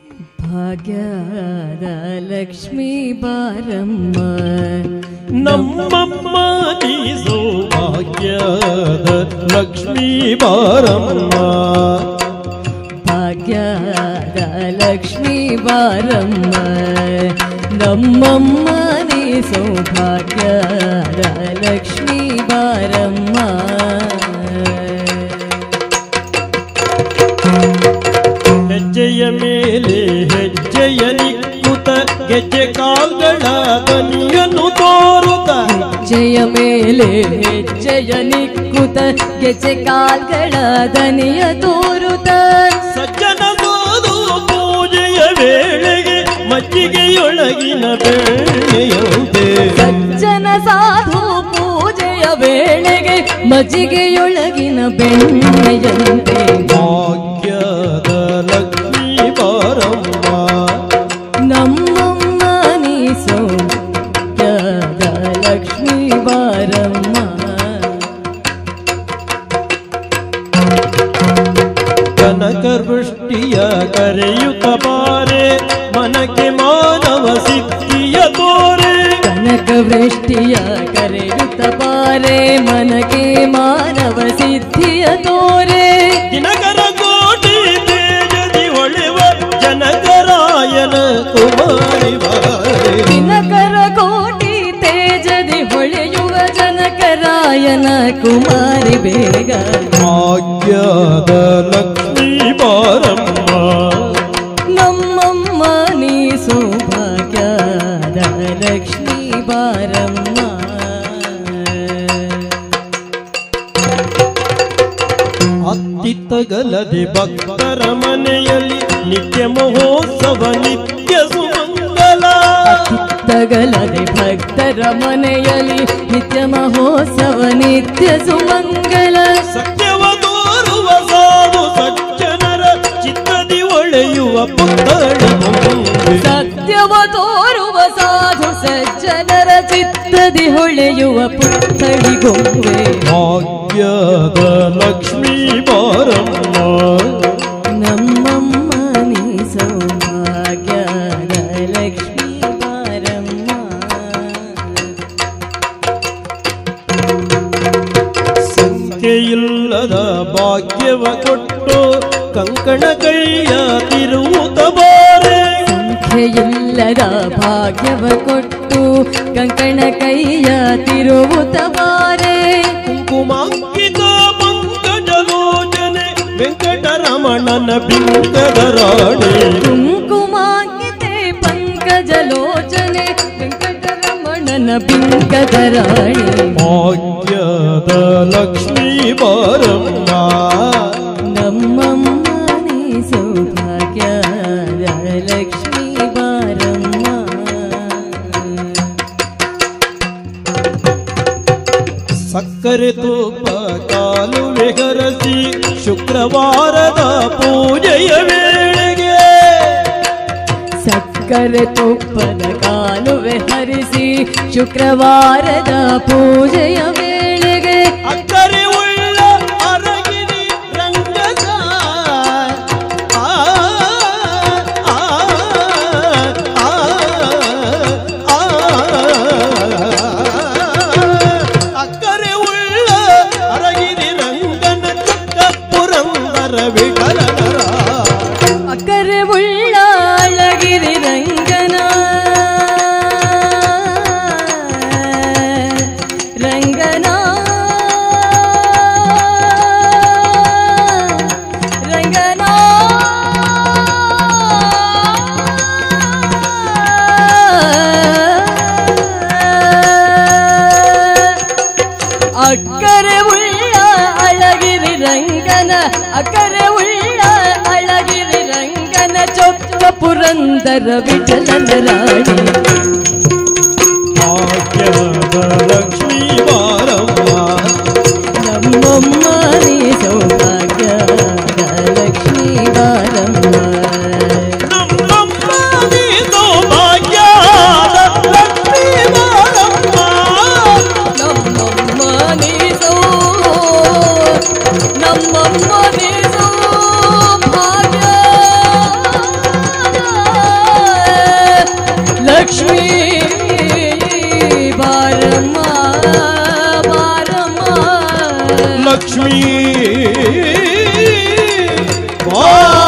ಭಾಗ್ಯದ ಲಕ್ಷ್ಮೀ ಬಾರಮ್ಮ ನಮ್ಮಮ್ಮ ನೀ ಸೌಭಾಗ್ಯದ ಲಕ್ಷ್ಮೀ ಬಾರಮ್ಮ ಭಾಗ್ಯದ ಲಕ್ಷ್ಮೀ ಬಾರಮ್ಮ ನಮ್ಮಮ್ಮ ನೀ ಸೌಭಾಗ್ಯದ ಲಕ್ಷ್ಮೀ ಬಾರಮ್ಮ ಹೆಜ್ಜೆಯ ಮೇಲೆ ಹೆಜ್ಜೆಯ ನಿಕ್ಕುತ ಗೆಜ್ಜೆ ಕಾಲ್ಗಳ ದನಿಯನ್ನು ತೋರುತ್ತ ಹೆಜ್ಜೆಯ ಮೇಲೆ ಹೆಜ್ಜೆಯ ನಿಕ್ಕುತ ಗೆಜ್ಜೆ ಕಾಲ್ಗಳ ದನಿಯ ತೋರುತ್ತ ಸಜ್ಜನ ಸೋದು ಪೂಜೆಯ ವೇಳೆಗೆ ಮಜ್ಜಿಗೆಯೊಳಗಿನ ಬೆಣ್ಣೆಯಂತೆ ಸಜ್ಜನ ಸಾಧು ಪೂಜೆಯ ವೇಳೆಗೆ ಮಜ್ಜಿಗೆಯೊಳಗಿನ ಬೆಣ್ಣೆಯಂತೆ ಭಾಗ್ಯದ ಲಕ್ಷ್ಮೀ ಬಾರಮ್ಮ ನಮ್ಮಮ್ಮ ನೀ ಸೌಖ್ಯದ ಲಕ್ಷ್ಮೀ ಬಾರಮ್ಮ ಕನಕ ವೃಷ್ಟಿಯ ಕರೆಯುತ್ತ ಬಾರೆ ಮನಕ್ಕೆ ಮಾನವ ಸಿದ್ಧಿಯ ತೋರೆ ಕನಕ ವೃಷ್ಟಿಯ ಕರೆಯುತ್ತ ಬಾರೆ ಮನಗೆ ಮಾನವ ಸಿದ್ಧಿಯ ತೋರೆ ದಿನಕರ ಕೋಟಿ ತೇಜದಿ ಹೊಳೆವ ಜನಕರಾಯನ ಕುಮಾರಿ ಬಾರೆ ದಿನಕರ ಕೋಟಿ ತೇಜದಿ ಹೊಳೆಯುವ ಜನಕರಾಯನ ಕುಮಾರಿ ಬೇಗ ಭಾಗ್ಯದ ಲಕ್ಷ್ಮೀ ಬಾರಮ್ಮ ನಮ್ಮಮ್ಮ ನೀ ಸೌಭಾಗ್ಯದ ಲಕ್ಷ್ಮೀ ಬಾರಮ್ಮ ಅತ್ತಿತ್ತಗಲದೆ ಭಕ್ತರ ಮನೆಯಲ್ಲಿ ನಿತ್ಯ ಮಹೋತ್ಸವ ನಿತ್ಯ ಸುಮಂಗಲ ತಗಲದೆ ಭಕ್ತರ ಮನೆಯಲ್ಲಿ ನಿತ್ಯ ಮಹೋತ್ಸವ ನಿತ್ಯ ಸುಮಂಗಲ ಸತ್ಯವ ತೋರುವ ಸಾಧು ಸಜ್ಜನರ ಚಿತ್ತದಿ ಒಳೆಯುವ ಪುತ್ತಳ ಮುಂದೆ ಸತ್ಯವ ತೋರುವ ಸಾಧು ಸಜ್ಜನರ ಚಿತ್ತದಿ ಹೊಳೆಯುವ ಪುತ್ಥಳಿಗೊಂಬೆ ಭಾಗ್ಯದ ಲಕ್ಷ್ಮೀ ಬಾರಮ್ಮ ನಮ್ಮಮ್ಮ ನೀ ಸೌಭಾಗ್ಯದ ಲಕ್ಷ್ಮೀ ಬಾರಮ್ಮ ಸಂಖ್ಯೆಯಿಲ್ಲದ ಭಾಗ್ಯವ ಕೊಟ್ಟು ಕಂಕಣ ಕೈಯ ತಿರುವುತ ಬಾರೆ ಸಂಖ್ಯೆಯಿಲ್ಲದ ಭಾಗ್ಯವ ಕೊಟ್ಟು ಕಂಕಣ ಕೈಯ ತಿರುವುತ ಬಾರೆ ಕುಂಕುಮಾಂಕಿತ ಪಂಕಜಲೋಚನೆ ವೆಂಕಟರಮಣನ ಬಿಂಕದ ರಾಣಿ ಕುಂಕುಮಾಂಕಿತೆ ಪಂಕಜಲೋಚನೆ ವೆಂಕಟರಮಣನ ಬಿಂಕದ ರಾಣಿ ಭಾಗ್ಯದ ಲಕ್ಷ್ಮೀ ಬಾರಮ್ಮ ನಮ್ಮಮ್ಮ ನೀ ಸೌಭಾಗ್ಯದ ಲಕ್ಷ್ಮೀ ಬಾರಮ್ಮ ಸಕ್ಕರೆ ತುಪ್ಪ ಕಾಲುವೆ ಹರಸಿ ಶುಕ್ರವಾರದ ಪೂಜೆಯ ವೇಳೆಗೆ ಸಕ್ಕರೆ ತುಪ್ಪದ ಕಾಲುವೆ ಹರಿಸಿ ಶುಕ್ರವಾರದ ಪೂಜೆಯ ವೇಳೆಗೆ ಅಕ್ಕರೆ ಉಳ್ಳ ಅರಗಿರಿ ರಂಗದ ಆ, ಆ, ಆ, ಆ, ಅಕ್ಕರೆ ಉಳ್ಳ ಅರಗಿರಿ ರಂಗನ ಚಕ್ಕ ಪುರಂದರ ವಿಠಲನರ ಅಕ್ಕರೆ ಉಳ್ಳ ಅಳಗಿರಿ ರಂಗನ ರಂಗನ ರಂಗನ ಅಕ್ಕರೆ ಉಳ್ಳ ಅಳಗಿರಿ ರಂಗನ ಅಕ್ಕರೆ ಉಳ್ಳ ಅಳಗಿರಿ ರಂಗನ ಚೊಕ್ಕ ಪುರಂದರ ವಿಠಲನ ರಾಣಿ ಭಾಗ್ಯದ ಲಕ್ಷ್ಮೀ ಬಾರಮ್ಮ ನಮ್ಮಮ್ಮ ನೀ ಸೌಭಾಗ್ಯದ ಲಕ್ಷ್ಮೀ ಬಾರಮ್ಮ ನಮ್ಮಮ್ಮ ನೀ ಸೌಭಾಗ್ಯದ ಲಕ್ಷ್ಮೀ ಬಾರಮ್ಮ. ನಮ್ಮಮ್ಮ ನೀ ಸೌ ನಮ್ಮಮ್ಮ ನೀ ಸೌಭಾಗ್ಯದ ಬಾರಮ್ಮ